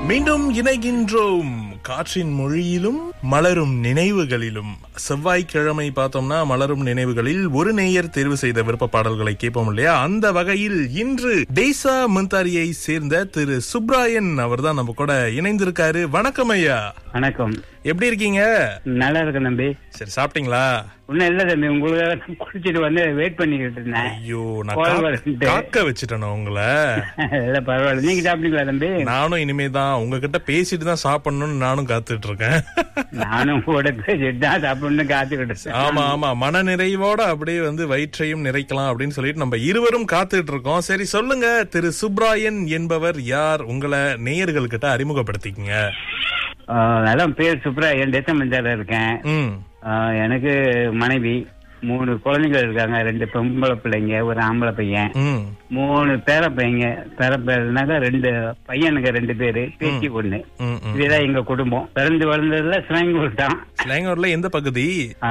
மீண்டும் இணைகின்றோம் காற்றின் மொழியிலும் மலரும் நினைவுகளிலும் செவ்வாய்க்கிழமை பார்த்தோம்னா மலரும் நினைவுகளில் ஒரு நேயர் தேர்வு செய்த விருப்ப பாடல்களை கேட்போம் இல்லையா அந்த வகையில் இன்று டேசா மந்தாரியை சேர்ந்த திரு சுப்ராயன் அவர்தான் நம்ம கூட இணைந்திருக்காரு வணக்கம் ஐயா வணக்கம் எப்படி இருக்கீங்க நல்லா இருக்கேன் தம்பி சரி சாப்பிட்டீங்களா ஒன்னும் இல்ல தம்பி உங்களுக்கு குடிச்சிட்டு வந்து வெயிட் பண்ணிக்கிட்டு இருந்தேன் ஐயோ நான் கோல் கா- வருது. காக்க வச்சுட்டேனா உங்களை இல்ல பரவாயில்ல நீங்க சாப்பிட்டீங்களா தம்பி நானும் இனிமே தான் உங்ககிட்ட பேசிட்டு தான் சாப்பிடணும்னு நானும் காத்துட்டு இருக்கேன் நானும் கூட பேசிட்டு தான் சாப்பிடணும் காத்துக்கிட்டு இருக்கேன். ஆமா ஆமா மன நிறைவோட அப்படியே வந்து வயிற்றையும் நிறைக்கலாம் அப்படின்னு சொல்லிட்டு நம்ம இருவரும் காத்துட்டு இருக்கோம் சரி சொல்லுங்க திரு சுப்ராயன் என்பவர் யார் உங்களை நேயர்கள்கிட்ட அறிமுகப்படுத்திக்கங்க ஆஹ், அதான் பேர் சுப்ரா என் தேசமஞ்சால இருக்கேன் ம் ஆஹ், எனக்கு மனைவி மூணு குழந்தைகள் இருக்காங்க ரெண்டு பொம்பளை பிள்ளைங்க ஒரு ஆம்பளை பையன் ம் மூணு பேர பையங்க பேர பையனாக்க ரெண்டு பையனுக்கு ரெண்டு பேரு பேத்தி ஒண்ணு ம் ம் இதுதான் எங்க குடும்பம் பிறந்து வளர்ந்ததுல சிவங்கூர் தான் ஸ்லாங்கூர்ல எந்த பகுதி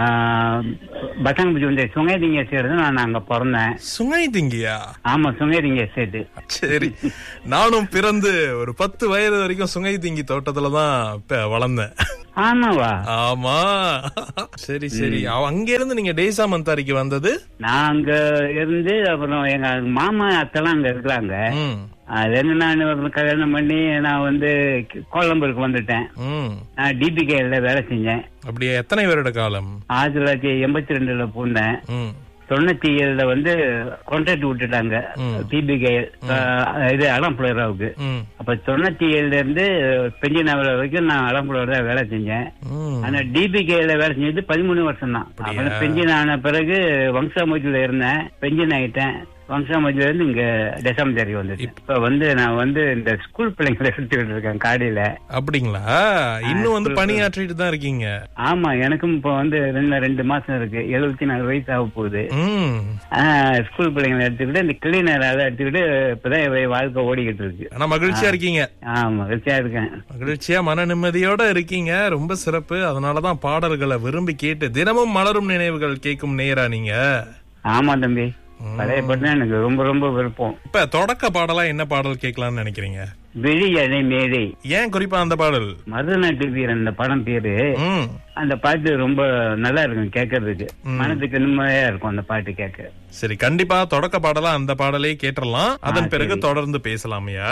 பசங்க வந்து சுங்கதிங்க சேர்ந்து நான் அங்க பிறந்தேன் சுங்கை திங்கியா ஆமா சுங்கதிங்க சேர்த்து சரி நானும் பிறந்து ஒரு பத்து வயது வரைக்கும் சுங்கை திங்கி தோட்டத்துல தான் இப்ப வளர்ந்தேன் ஆமாவா ஆமா சரி சரி அவ- அங்க இருந்து நீங்க டேசா மந்தாரிக்கு வந்தது நான் அங்க இருந்து அப்புறம் எங்க மாமா அத்தெல்லாம் அங்க இருக்கிறாங்க ம் அதுல இருந்து நான் ஒரு கல்யாணம் பண்ணி நான் வந்து கோலம்பூருக்கு வந்துட்டேன் ம் நான் டிபிகேல வேலை செஞ்சேன் அப்படியே எத்தனை வருட காலம் ஆயிரத்தி தொள்ளாயிரத்தி எண்பத்தி ரெண்டுல பூந்தேன் ம் தொண்ணூத்தி ஏழுல வந்து கான்ட்ராக்ட் விட்டுட்டாங்க ம். டிபிகே இது அலம்புழராவுக்கு ம் அப்ப தொண்ணூத்தி ஏழுல இருந்து பெஞ்சன் ஆகுற வரைக்கும் நான் அலம்புழர் தான் வேலை செஞ்சேன் ம் ஆனா டிபிகேல வேலை செஞ்சது பதிமூணு வருஷம் தான் அப்புறம் பெஞ்சன் ஆன பிறகு வம்சாமஜில இருந்தேன் பெஞ்சன் ஆயிட்டேன் வம்சாமஜில இருந்து இங்க டெசம்பரி வந்துட்டு இப்ப வந்து நான் வந்து இந்த ஸ்கூல் பிள்ளைங்களை எடுத்துக்கிட்டு இருக்கேன் காடியில அப்படிங்களா இன்னும் வந்து பணியாற்றிட்டு தான் இருக்கீங்க ஆமா எனக்கும் இப்ப வந்து ரெண்டு ரெண்டு மாசம் இருக்கு எழுபத்தி நாலு வயசு ஆக போகுது ம் ஆஹ், ஸ்கூல் பிள்ளைங்களை எடுத்துக்கிட்டு இந்த கிளீனர் அதை எடுத்துக்கிட்டு இப்பதான் என் வாழ்க்கை ஓடிக்கிட்டு இருக்கு ஆனா மகிழ்ச்சியா இருக்கீங்க ஆமா மகிழ்ச்சியா இருக்கேன் மகிழ்ச்சியா மன நிம்மதியோட இருக்கீங்க ரொம்ப சிறப்பு அதனாலதான் பாடல்களை விரும்பி கேட்டு தினமும் மலரும் நினைவுகள் கேட்கும் நேரா நீங்க ஆமா தம்பி பழைய பாட்டு எனக்கு ரொம்ப ரொம்ப விருப்பம் இப்ப தொடக்க பாடலா என்ன பாடல் கேட்கலாம்னு நினைக்கிறீங்க விழி அணை மேடை ஏன் குறிப்பா அந்த பாடல் மருதநாட்டு வீரன் அந்த படம் பேரு ம் அந்த பாட்டு ரொம்ப நல்லா இருக்கும் கேட்கறதுக்கு மனதுக்கு நிம்மதியா இருக்கும் அந்த பாட்டு கேட்க சரி கண்டிப்பா தொடக்க பாடலா அந்த பாடலே கேட்டுறலாம் அதன் பிறகு தொடர்ந்து பேசலாமையா